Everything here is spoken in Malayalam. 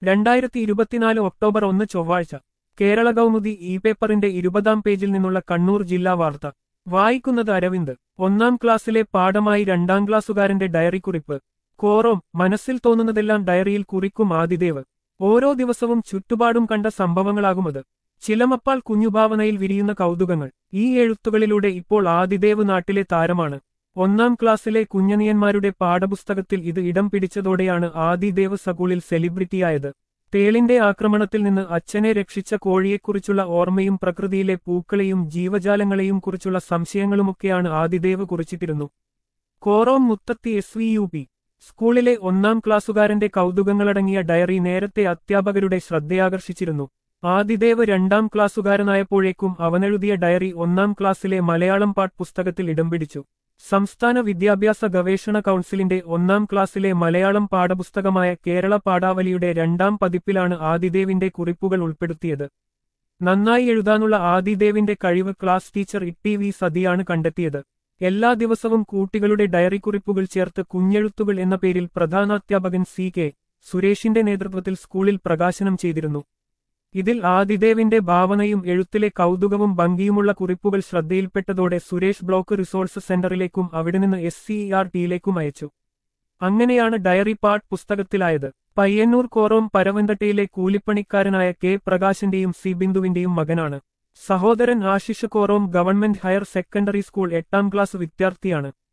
രണ്ടായിരത്തി ഇരുപത്തിനാല് ഒക്ടോബർ ഒന്ന് ചൊവ്വാഴ്ച കേരള കൗമുദി ഇ പേപ്പറിന്റെ ഇരുപതാം പേജിൽ നിന്നുള്ള കണ്ണൂർ ജില്ലാ വാർത്ത വായിക്കുന്നത് അരവിന്ദ് ഒന്നാം ക്ലാസ്സിലെ പാഠമായി രണ്ടാം ക്ലാസ്സുകാരന്റെ ഡയറി കുറിപ്പ് കോറോം മനസ്സിൽ തോന്നുന്നതെല്ലാം ഡയറിയിൽ കുറിക്കും ആദിദേവ് ഓരോ ദിവസവും ചുറ്റുപാടും കണ്ട സംഭവങ്ങളാകുമത് ചിലമപ്പാൽ കുഞ്ഞുഭാവനയിൽ വിരിയുന്ന കൗതുകങ്ങൾ ഈ എഴുത്തുകളിലൂടെ ഇപ്പോൾ ആദിദേവ് നാട്ടിലെ താരമാണ് ഒന്നാം ക്ലാസ്സിലെ കുഞ്ഞനിയന്മാരുടെ പാഠപുസ്തകത്തിൽ ഇത് ഇടം പിടിച്ചതോടെയാണ് ആദിദേവ് സ്കൂളിൽ സെലിബ്രിറ്റിയായത് തേളിന്റെ ആക്രമണത്തിൽ നിന്ന് അച്ഛനെ രക്ഷിച്ച കോഴിയെക്കുറിച്ചുള്ള ഓർമ്മയും പ്രകൃതിയിലെ പൂക്കളെയും ജീവജാലങ്ങളെയും കുറിച്ചുള്ള സംശയങ്ങളുമൊക്കെയാണ് ആദിദേവ് കുറിച്ചിട്ടിരുന്നു Korom Muthathi S V U P സ്കൂളിലെ ഒന്നാം ക്ലാസ്സുകാരന്റെ കൗതുകങ്ങളടങ്ങിയ ഡയറി നേരത്തെ അധ്യാപകരുടെ ശ്രദ്ധയാകർഷിച്ചിരുന്നു ആദിദേവ് രണ്ടാം ക്ലാസ്സുകാരനായപ്പോഴേക്കും അവനെഴുതിയ ഡയറി ഒന്നാം ക്ലാസ്സിലെ മലയാളം പാഠ് പുസ്തകത്തിൽ ഇടം പിടിച്ചു സംസ്ഥാന വിദ്യാഭ്യാസ ഗവേഷണ കൗൺസിലിന്റെ ഒന്നാം ക്ലാസ്സിലെ മലയാളം പാഠപുസ്തകമായ കേരള പാഠാവലിയുടെ രണ്ടാം പതിപ്പിലാണ് ആദിദേവിന്റെ കുറിപ്പുകൾ ഉൾപ്പെടുത്തിയത് നന്നായി എഴുതാനുള്ള ആദിദേവിന്റെ കഴിവ് ക്ലാസ് ടീച്ചർ ഇ വി സതിയാണ് കണ്ടെത്തിയത് എല്ലാ ദിവസവും കുട്ടികളുടെ ഡയറി കുറിപ്പുകൾ ചേർത്ത് കുഞ്ഞെഴുത്തുകൾ എന്ന പേരിൽ പ്രധാനാധ്യാപകൻ സി കെ സുരേഷിന്റെ നേതൃത്വത്തിൽ സ്കൂളിൽ പ്രകാശനം ചെയ്തിരുന്നു ഇതിൽ ആദിദേവിന്റെ ഭാവനയും എഴുത്തിലെ കൗതുകവും ഭംഗിയുമുള്ള കുറിപ്പുകൾ ശ്രദ്ധയിൽപ്പെട്ടതോടെ സുരേഷ് ബ്ലോക്ക് റിസോഴ്സ് സെന്ററിലേക്കും അവിടെ നിന്ന് എസ് സി ആർ ടിയിലേക്കും അയച്ചു അങ്ങനെയാണ് ഡയറി പാട്ട് പുസ്തകത്തിലായത് പയ്യന്നൂർ കോറോം പരവന്തട്ടയിലെ കൂലിപ്പണിക്കാരനായ കെ പ്രകാശിന്റെയും സി ബിന്ദുവിന്റെയും മകനാണ് സഹോദരൻ Ashish Korom government higher secondary school എട്ടാം ക്ലാസ് വിദ്യാർത്ഥിയാണ്